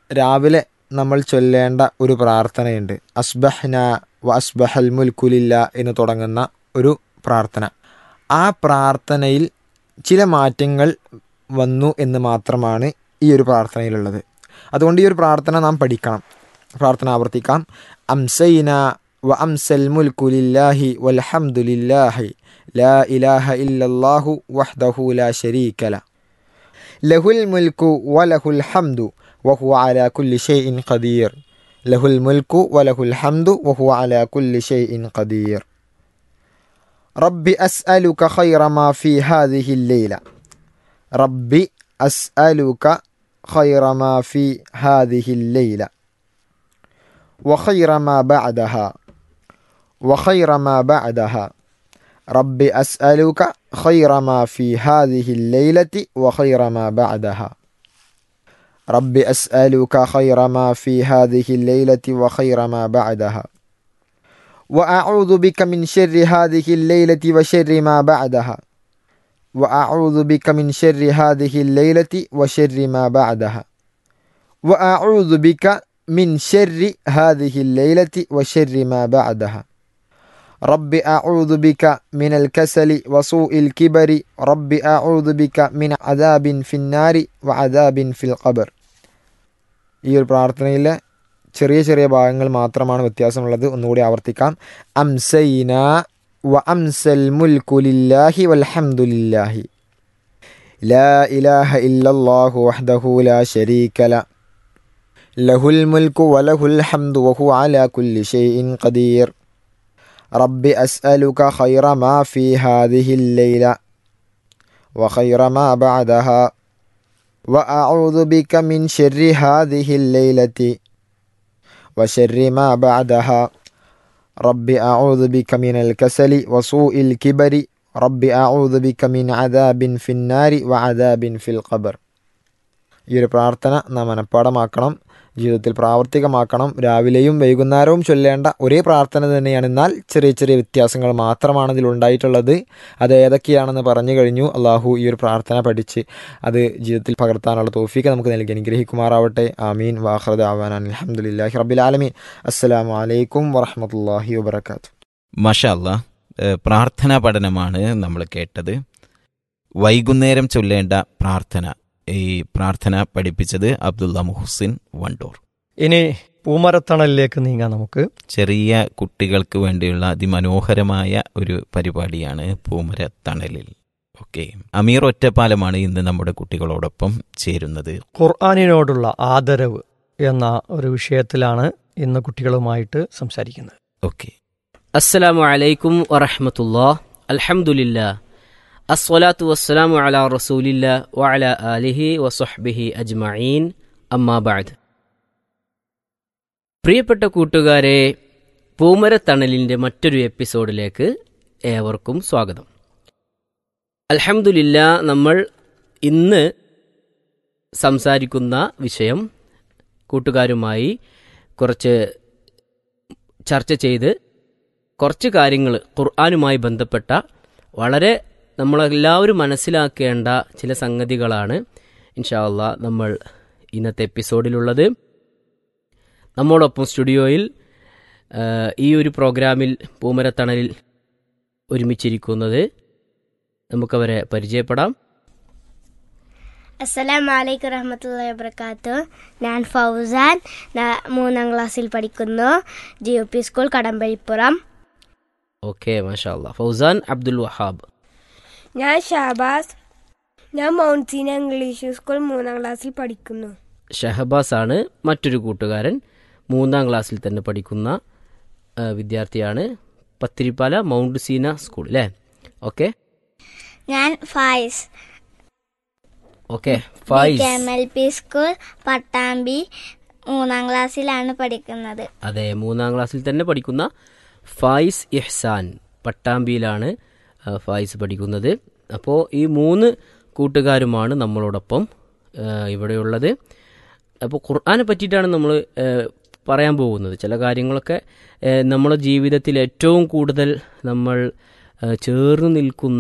രാവിലെ നമ്മൾ ചൊല്ലേണ്ട ഒരു പ്രാർത്ഥനയുണ്ട് അസ്ബഹ്ന വ അസ്ബഹൽ മുൽക്കുലില്ല എന്ന് തുടങ്ങുന്ന ഒരു പ്രാർത്ഥന ആ പ്രാർത്ഥനയിൽ ചില മാറ്റങ്ങൾ വന്നു എന്ന് മാത്രമാണ് ഈ ഒരു പ്രാർത്ഥനയിലുള്ളത് അതുകൊണ്ട് ഈ ഒരു പ്രാർത്ഥന നാം പഠിക്കണം പ്രാർത്ഥന ആവർത്തിക്കാം അംസൈന വ അംസൽ മുൽക്കുലില്ലാഹി വൽഹംദുലില്ലാഹി ലാ ഇലാഹ ഇല്ലല്ലാഹു വഹ്ദഹു ലാ ശരീക ല ലഹുൽ മുൽക്കു വലഹുൽ ഹംദു വഹു അലാ കുല്ലി ഷൈഇൻ ഖദീർ ലഹുൽ മുൽക്കു വലഹുൽ ഹംദു വഹു അലാ കുല്ലി ഷൈഇൻ ഖദീർ ربي أسألك خير ما في هذه الليلة ربي أسألك خير ما في هذه الليلة وخير ما بعدها وخير ما بعدها ربي أسألك خير ما في هذه الليلة وخير ما بعدها ربي أسألك خير ما في هذه الليلة وخير ما بعدها وأعوذ بك من شر هذه الليلة وشر ما بعدها وأعوذ بك من شر هذه الليلة وشر ما بعدها وأعوذ بك من شر هذه الليلة وشر ما بعدها رب أعوذ بك من الكسل وسوء الكبر رب أعوذ بك من عذاب في النار وعذاب في القبر ഈ ഒരു പ്രാർത്ഥനയിലെ ചെറിയ ചെറിയ ഭാഗങ്ങൾ മാത്രമാണ് വ്യത്യാസമുള്ളത് ഒന്നുകൂടി ആവർത്തിക്കാം അംസൈന വ അംസൽ മുൽക്കുലില്ലാഹി വൽഹംദുലില്ലാഹി ലാ ഇലാഹ ഇല്ലല്ലാഹു വഹ്ദഹു ലാ ശരീക ല ലഹുൽ മുൽക്കു വലഹുൽ ഹംദു വഹു അലാ കുല്ലി ഷൈഇൻ ഖദീർ رب أسألك خير ما في هذه الليلة وخير ما بعدها وأعوذ بك من شر هذه الليلة وشر ما بعدها رب أعوذ بك من الكسل وسوء الكبر رب أعوذ بك من عذاب في النار وعذاب في القبر ഈ ഒരു പ്രാർത്ഥന നാം മനഃപ്പാടമാക്കണം ജീവിതത്തിൽ പ്രാവർത്തികമാക്കണം രാവിലെയും വൈകുന്നേരവും ചൊല്ലേണ്ട ഒരേ പ്രാർത്ഥന തന്നെയാണ് എന്നാൽ ചെറിയ ചെറിയ വ്യത്യാസങ്ങൾ മാത്രമാണ് ഇതിൽ ഉണ്ടായിട്ടുള്ളത് അത് ഏതൊക്കെയാണെന്ന് പറഞ്ഞു കഴിഞ്ഞു അള്ളാഹു ഈ ഒരു പ്രാർത്ഥന പഠിച്ച് അത് ജീവിതത്തിൽ പകർത്താനുള്ള തോഫീക്ക് നമുക്ക് നൽകി അനുഗ്രഹിക്കുമാറാവട്ടെ ആമീൻ വാഹ്റദ് ആവാൻ അലഹമുല്ലാഹി റബ്ബിൽ ആലമീൻ അസ്സലാമു അലൈക്കും വറഹമത്തല്ലാഹി വബർക്കാത്തു മഷാല്ല പ്രാർത്ഥനാ പഠനമാണ് നമ്മൾ കേട്ടത് വൈകുന്നേരം ചൊല്ലേണ്ട പ്രാർത്ഥന ഈ പ്രാർത്ഥന പഠിപ്പിച്ചത് അബ്ദുള്ള മുഹസിൻ വണ്ടൂർ ഇനി പൂമരത്തണലിലേക്ക് നീങ്ങാം നമുക്ക് ചെറിയ കുട്ടികൾക്ക് വേണ്ടിയുള്ള അതിമനോഹരമായ ഒരു പരിപാടിയാണ് പൂമരത്തണലിൽ ഓക്കെ അമീർ ഒറ്റപ്പാലമാണ് ഇന്ന് നമ്മുടെ കുട്ടികളോടൊപ്പം ചേരുന്നത് ഖുർആാനിനോടുള്ള ആദരവ് എന്ന ഒരു വിഷയത്തിലാണ് ഇന്ന് കുട്ടികളുമായിട്ട് സംസാരിക്കുന്നത് ഓക്കെ അസ്സലാമു അലൈക്കും വറഹമത്തുല്ലാ അൽഹംദുലില്ലാ അസ്വലാത്തു വസ്സലാമു അലാ റസൂലില്ല വഅല ആലിഹി വസുഹ്ബിഹി അജ്മഈൻ അമ്മാബാദ് പ്രിയപ്പെട്ട കൂട്ടുകാരെ പൂമരത്തണലിൻ്റെ മറ്റൊരു എപ്പിസോഡിലേക്ക് ഏവർക്കും സ്വാഗതം അൽഹംദുലില്ല നമ്മൾ ഇന്ന് സംസാരിക്കുന്ന വിഷയം കൂട്ടുകാരുമായി കുറച്ച് ചർച്ച ചെയ്ത് കുറച്ച് കാര്യങ്ങൾ ഖുർആാനുമായി ബന്ധപ്പെട്ട വളരെ നമ്മളെല്ലാവരും മനസ്സിലാക്കേണ്ട ചില സംഗതികളാണ് ഇൻഷാല്ല നമ്മൾ ഇന്നത്തെ എപ്പിസോഡിലുള്ളത് നമ്മോടൊപ്പം സ്റ്റുഡിയോയിൽ ആ, ഈ ഒരു പ്രോഗ്രാമിൽ പൂമരത്തണലിൽ ഒരുമിച്ചിരിക്കുന്നത് നമുക്കവരെ പരിചയപ്പെടാം അസ്സലാമു അലൈക്കും റഹ്മത്തുള്ളാഹി വബർക്കാത്തു ഞാൻ ഫൗസാൻ ഞാൻ മൂന്നാം ക്ലാസ്സിൽ പഠിക്കുന്നു G U P school Kadampazhipuram okay മാഷാ അല്ലാ ഫൗസാൻ അബ്ദുൽ വഹാബ് ഞാൻ ഷാബാസ് ഞാൻ മൗണ്ട് സീന ഇംഗ്ലീഷ് സ്കൂൾ മൂന്നാം ക്ലാസ്സിൽ പഠിക്കുന്നു ഷഹബാസ് ആണ് മറ്റൊരു കൂട്ടുകാരൻ മൂന്നാം ക്ലാസ്സിൽ തന്നെ പഠിക്കുന്ന ആ, വിദ്യാർത്ഥിയാണ് പത്തിരിപ്പാല മൗണ്ട് സീന സ്കൂൾ അല്ലേ ഓക്കെ ഞാൻ Faiz okay Faiz M L P school Pattambi മൂന്നാം ക്ലാസ്സിലാണ് പഠിക്കുന്നത് അതെ മൂന്നാം ക്ലാസ്സിൽ തന്നെ പഠിക്കുന്ന ഫായിസ് ഇഹ്സാൻ പട്ടാമ്പിയിലാണ് ആ, ഫായിസ് പഠിക്കുന്നത് അപ്പോൾ ഈ മൂന്ന് കൂട്ടുകാരുമാണ് നമ്മളോടൊപ്പം ആ, ഇവിടെയുള്ളത് അപ്പോൾ ഖുർആനെ പറ്റിയിട്ടാണ് നമ്മൾ പറയാൻ പോകുന്നത് ചില കാര്യങ്ങളൊക്കെ ആ, നമ്മുടെ ജീവിതത്തിൽ ഏറ്റവും കൂടുതൽ നമ്മൾ ആ, ചേർന്ന് നിൽക്കുന്ന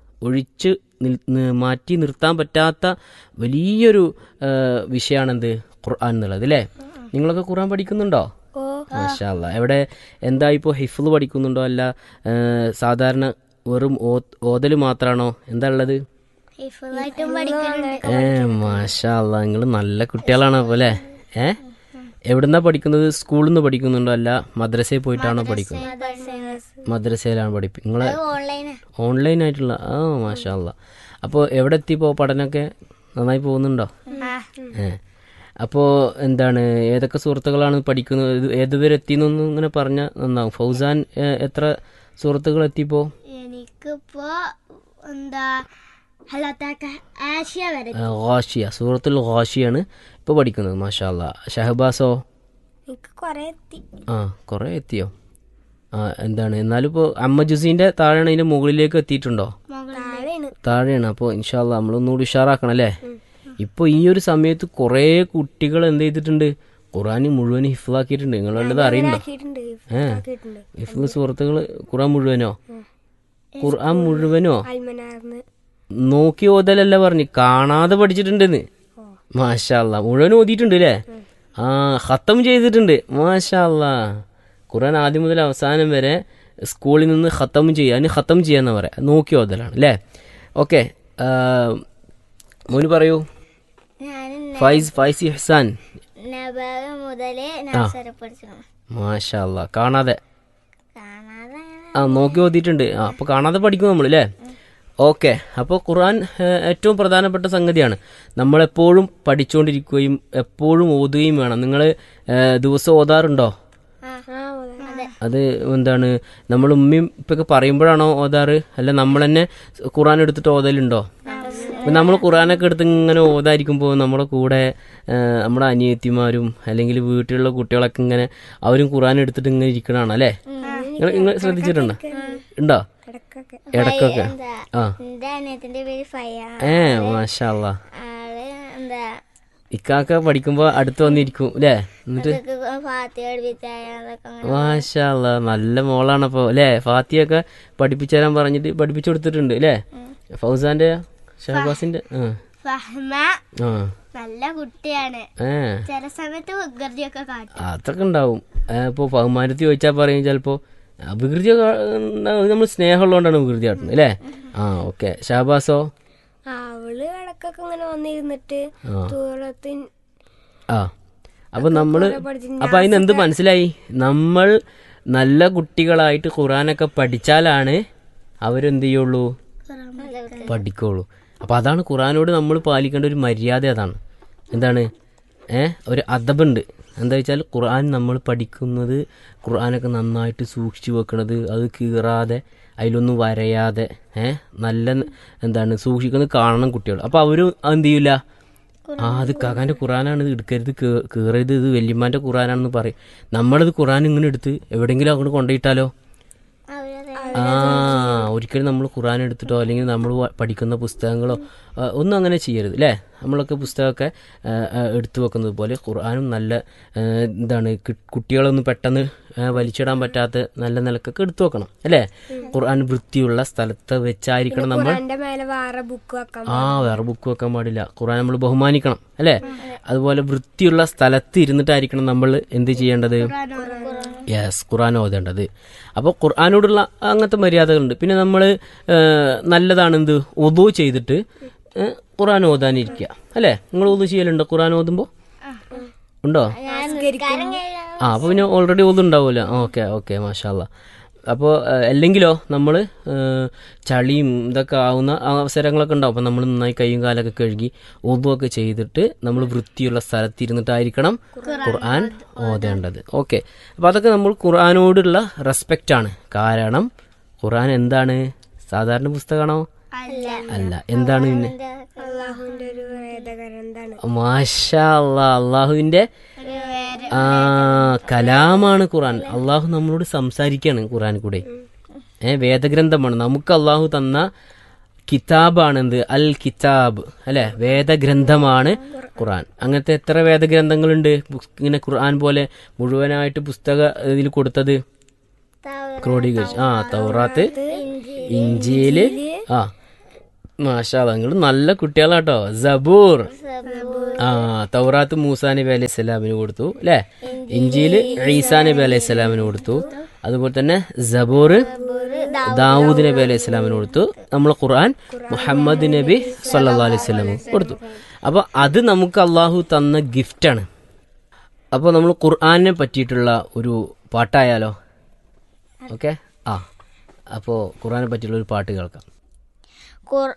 ഒഴിച്ച് നിൽ നി- മാറ്റി നിർത്താൻ പറ്റാത്ത വലിയൊരു ആ, വിഷയമാണെന്ത് ഖുർആൻ എന്നുള്ളത് അല്ലേ നിങ്ങളൊക്കെ ഖുർആൻ പഠിക്കുന്നുണ്ടോ ഓ മാഷാല്ല എവിടെ എന്താ ഇപ്പോൾ ഹിഫ്ല് പഠിക്കുന്നുണ്ടോ അല്ല ഏ, സാധാരണ വെറും ഓതൽ മാത്രമാണോ എന്താ ഉള്ളത് ഹിഫുള്ളായിട്ടും പഠിക്കുന്നുണ്ട് ഏ മാഷാല്ല നിങ്ങൾ നല്ല കുട്ടികളാണ് അപ്പോൾ അല്ലേ ഏ എവിടുന്നാ പഠിക്കുന്നത് സ്കൂളിൽ നിന്ന് പഠിക്കുന്നുണ്ടോ അല്ല മദ്രസയിൽ പോയിട്ടാണോ പഠിക്കുന്നത് മദ്രസയിലാണ് പഠിപ്പി നിങ്ങളെ ഓൺലൈന് ഓൺലൈൻ ആയിട്ടുള്ള ആ മാഷാല്ല അപ്പോൾ എവിടെ എത്തിയപ്പോൾ പഠനമൊക്കെ നന്നായി പോകുന്നുണ്ടോ ഏ അപ്പോൾ എന്താണ് ഏതൊക്കെ സുഹൃത്തുക്കളാണ് പഠിക്കുന്നത് ഇത് ഏതുവരെ എത്തിയെന്നൊന്നും ഇങ്ങനെ പറഞ്ഞാൽ നന്നാവും ഫൗസാൻ ഏ, എത്ര സുഹൃത്തുക്കൾ എത്തിയപ്പോൾ എനിക്കിപ്പോ എന്താ ഹലാത്താക്ക ആഷ്യ വരെ ഗാഷിയ സൂറത്തുൽ ഗാഷിയാണ് ഇപ്പോൾ പഠിക്കുന്നത് മാഷാല്ല ഷഹബാസോ എനിക്ക് കൊറേ എത്തി ആ കുറേ എത്തിയോ ആ എന്താണ് എന്നാലും ഇപ്പോൾ അമ്മ ജുസീൻ്റെ താഴെയാണ് അതിൻ്റെ മുകളിലേക്ക് എത്തിയിട്ടുണ്ടോ താഴെയാണ് താഴെയാണ് അപ്പോൾ ഇൻഷാല്ല നമ്മളൊന്നുകൂടി ഉഷാറാക്കണം അല്ലേ ഇപ്പോൾ ഈ ഒരു സമയത്ത് കുറേ കുട്ടികൾ എന്ത് ചെയ്തിട്ടുണ്ട് ഖുറാൻ മുഴുവൻ ഹിഫ്ലാക്കിയിട്ടുണ്ട് നിങ്ങളുള്ളത് അറിയണ്ടോ ആക്കിയിട്ടുണ്ട് ഏ ആക്കിയിട്ടുണ്ട് ഹിഫ്ല് സുഹൃത്തുക്കൾ ഖുറാൻ മുഴുവനോ ഖുർആൻ മുഴുവനോ അൽമനാർന്ന് നോക്കി ഓതലല്ല പറഞ്ഞു കാണാതെ പഠിച്ചിട്ടുണ്ടെന്ന് മാഷാല്ല മുഴുവൻ ഓതിയിട്ടുണ്ട് അല്ലേ ആ ഖത്തം ചെയ്തിട്ടുണ്ട് മാഷാല്ല ഖുർആൻ ആദ്യം മുതൽ അവസാനം വരെ സ്കൂളിൽ നിന്ന് ഖത്തം ചെയ്യുക അതിന് ഖത്തം ചെയ്യാന്ന് പറയാം നോക്കി ഓതലാണ് അല്ലേ ഓക്കെ മോന് പറയൂ ഞാൻ ഫൈസ് ഫൈസ് ഇഹ്സാൻ നബാവ് മുതലേ നഴ്സറി പഠിച്ചു മാഷാല്ല കാണാതെ കാണാതെ ആ നോക്കി ഓതിയിട്ടുണ്ട് ആ അപ്പോൾ കാണാതെ പഠിക്കും നമ്മൾ അല്ലേ ഓക്കെ അപ്പോൾ ഖുർആൻ ഏഹ്, ഏറ്റവും പ്രധാനപ്പെട്ട സംഗതിയാണ് നമ്മളെപ്പോഴും പഠിച്ചുകൊണ്ടിരിക്കുകയും എപ്പോഴും ഓതുകയും വേണം നിങ്ങൾ ദിവസം ഓതാറുണ്ടോ അത് എന്താണ് നമ്മൾ ഉമ്മയും ഇപ്പൊക്കെ പറയുമ്പോഴാണോ ഓതാറ് അല്ല നമ്മൾ തന്നെ ഖുർആൻ എടുത്തിട്ട് ഓതലുണ്ടോ ഇപ്പം നമ്മൾ ഖുർആനൊക്കെ എടുത്ത് ഇങ്ങനെ ഓതായിരിക്കുമ്പോൾ നമ്മുടെ കൂടെ ആ, നമ്മുടെ അനിയത്തിമാരും അല്ലെങ്കിൽ വീട്ടിലുള്ള കുട്ടികളൊക്കെ ഇങ്ങനെ അവരും ഖുർആൻ എടുത്തിട്ട് ഇങ്ങനെ ഇരിക്കണതാണ് അല്ലേ നിങ്ങൾ നിങ്ങൾ ശ്രദ്ധിച്ചിട്ടുണ്ടോ ഉണ്ടോ ഇടക്കൊക്കെ ഇടക്കൊക്കെ എന്താ ആ എന്റെ അനിയത്തിന്റെ പേര് ഫയ ഏ മാഷാല്ല ആള് എന്താ ഇക്കാക്ക പഠിക്കുമ്പോൾ അടുത്ത് വന്നിരിക്കും അല്ലേ എന്നിട്ട് ഇതൊക്കെ ഫാത്തി പഠിപ്പിച്ചായ അതൊക്കെ അങ്ങനെ മാഷാല്ല നല്ല മോളാണ് അപ്പോൾ അല്ലേ ഫാത്തിയൊക്കെ പഠിപ്പിച്ചു തരാൻ പറഞ്ഞിട്ട് പഠിപ്പിച്ചു കൊടുത്തിട്ടുണ്ട് അല്ലേ ഫൗസാന്റെ ഷഹബാസിന്റെ ആ ഫഹ്മ ആ നല്ല കുട്ടിയാണ് ഏ ചില സമയത്ത് വികൃതിയൊക്കെ കാട്ടും അതൊക്കെ ഉണ്ടാവും ഇപ്പോൾ ബഹുമാനത്തിൽ ചോദിച്ചാൽ പറയും ചിലപ്പോൾ വികൃതി നമ്മൾ സ്നേഹമുള്ളതുകൊണ്ടാണ് വികൃതി കാട്ടുന്നത് അല്ലേ ആ ഓക്കെ ഷഹബാസോ ആ, അവള് ഇടക്കൊക്കെ ഇങ്ങനെ വന്നിരുന്നിട്ട് ആ. ദൂരത്തിൻ ആ അപ്പൊ നമ്മള് പഠിച്ച് അപ്പൊ അതിന് എന്ത് മനസ്സിലായി നമ്മൾ നല്ല കുട്ടികളായിട്ട് ഖുറാനൊക്കെ പഠിച്ചാലാണ് അവരെന്ത് ചെയ്യുള്ളൂ പഠിക്കുള്ളൂ അപ്പൊ അതാണ് ഖുറാനോട് നമ്മൾ പാലിക്കേണ്ട ഒരു മര്യാദ അതാണ് എന്താണ് ഏ ഒരു അദബുണ്ട് എന്താ വെച്ചാൽ ഖുർആൻ നമ്മൾ പഠിക്കുന്നത് ഖുർആനൊക്കെ നന്നായിട്ട് സൂക്ഷിച്ചു വെക്കണത് അത് കീറാതെ അതിലൊന്നും വരയാതെ ഏ നല്ല ന- എന്താണ് സൂക്ഷിക്കുന്നത് കാണണം കുട്ടികൾ അപ്പോൾ അവർ എന്ത് ചെയ്യില്ല ആ അത് കാക്കാൻ്റെ ഖുറാനാണ് ഇത് എടുക്കരുത് കേ- കീറരുത് ഇത് വല്യമ്മാൻ്റെ ഖുറാനാണെന്ന് പറയും നമ്മളത് ഖുറാൻ ഇങ്ങനെ എടുത്ത് എവിടെയെങ്കിലും അങ്ങോട്ട് കൊണ്ടുപോയിട്ടാലോ അവരത് ആ ഒരിക്കലും നമ്മൾ ഖുറാൻ എടുത്തിട്ടോ അല്ലെങ്കിൽ നമ്മൾ വ- പഠിക്കുന്ന പുസ്തകങ്ങളോ ആ, ഒന്നും അങ്ങനെ ചെയ്യരുത് അല്ലേ നമ്മളൊക്കെ പുസ്തകമൊക്കെ ആ, ആ, എടുത്തു വെക്കുന്നത് പോലെ ഖുർആാനും നല്ല ആ, എന്താണ് കി- കുട്ടികളൊന്നും പെട്ടെന്ന് ആ, വലിച്ചിടാൻ പറ്റാത്ത നല്ല നിലക്കൊക്കെ എടുത്തു വെക്കണം അല്ലേ ഖുർആൻ വൃത്തിയുള്ള സ്ഥലത്ത് വെച്ചായിരിക്കണം നമ്മൾ എന്റെ മേലെ വേറെ ബുക്ക് വെക്കാം ആ വേറെ ബുക്ക് വെക്കാൻ പാടില്ല ഖുർആൻ നമ്മൾ ബഹുമാനിക്കണം അല്ലേ അതുപോലെ വൃത്തിയുള്ള സ്ഥലത്ത് ഇരുന്നിട്ടായിരിക്കണം നമ്മൾ എന്ത് ചെയ്യേണ്ടത് യെസ് ഖുർആൻ ഓതേണ്ടത് അപ്പോൾ ഖുർആാനോടുള്ള അങ്ങനത്തെ മര്യാദകളുണ്ട് പിന്നെ നമ്മൾ നല്ലതാണ് എന്ത് ഒതു ചെയ്തിട്ട് ഏ, ഖുർആൻ ഓതാനിരിക്കുക അല്ലേ നിങ്ങൾ ഒതു ചെയ്യലുണ്ടോ ഖുർആൻ ഓതുമ്പോൾ ഉണ്ടോ ആ അപ്പോൾ പിന്നെ ഓൾറെഡി ഒതു ഉണ്ടാവുമല്ലോ ഓക്കെ ഓക്കെ മാഷാല്ല അപ്പോൾ അല്ലെങ്കിലോ നമ്മൾ ചളിയും ഇതൊക്കെ ആവുന്ന അവസരങ്ങളൊക്കെ ഉണ്ടാവും അപ്പോൾ നമ്മൾ നന്നായി കൈയും കാലൊക്കെ കഴുകി ഒതുവൊക്കെ ചെയ്തിട്ട് നമ്മൾ വൃത്തിയുള്ള സ്ഥലത്തിരുന്നിട്ടായിരിക്കണം ഖുർആൻ ഓതേണ്ടത് ഓക്കെ അപ്പോൾ അതൊക്കെ നമ്മൾ ഖുർആനോടുള്ള റെസ്പെക്റ്റ് ആണ് കാരണം ഖുർആൻ എന്താണ് സാധാരണ പുസ്തകമാണോ അല്ല എന്താണ് പിന്നെ അള്ളാഹുവിന്റെ ഒരു വേദഗ്രന്ഥാണ് മാഷാ അല്ലാ അള്ളാഹുവിന്റെ ആ കലാമാണ് ഖുറാൻ അള്ളാഹു നമ്മളോട് സംസാരിക്കാണ് ഖുറാൻ കൂടെ ഏ വേദഗ്രന്ഥമാണ് നമുക്ക് അള്ളാഹു തന്ന കിതാബാണ് എന്ത് അൽ കിതാബ് അല്ലെ വേദഗ്രന്ഥമാണ് ഖുറാൻ അങ്ങനത്തെ എത്ര വേദഗ്രന്ഥങ്ങളുണ്ട് ബുക്സ് ഇങ്ങനെ ഖുർആൻ പോലെ മുഴുവനായിട്ട് പുസ്തക ഇതിൽ കൊടുത്തത് ക്രോഡീകരിച്ചു ആ തൗറാത്ത് ഇഞ്ചിയില് ആ മാഷാ നിങ്ങൾ നല്ല കുട്ടികളാട്ടോ സബൂർ ആ തൗറാത്ത് മൂസാ നബി അലൈഹി സ്വലാമിന് കൊടുത്തു അല്ലെ ഇഞ്ചിയില് ഈസാ നബി അലൈഹി സ്വലാമിന് കൊടുത്തു അതുപോലെ തന്നെ സബൂർ ദാവൂദ് നബി അലൈഹി സ്വലാമിന് കൊടുത്തു നമ്മൾ ഖുർആൻ മുഹമ്മദ് നബി സല്ലാ അലൈഹി സ്വലാമു കൊടുത്തു അപ്പൊ അത് നമുക്ക് അള്ളാഹു തന്ന ഗിഫ്റ്റാണ് അപ്പോൾ നമ്മൾ ഖുർആനെ പറ്റിയിട്ടുള്ള ഒരു പാട്ടായാലോ ഓക്കെ ആ അപ്പോൾ ഖുർആനെ പറ്റിയുള്ള ഒരു പാട്ട് കേൾക്കാം ഖുർ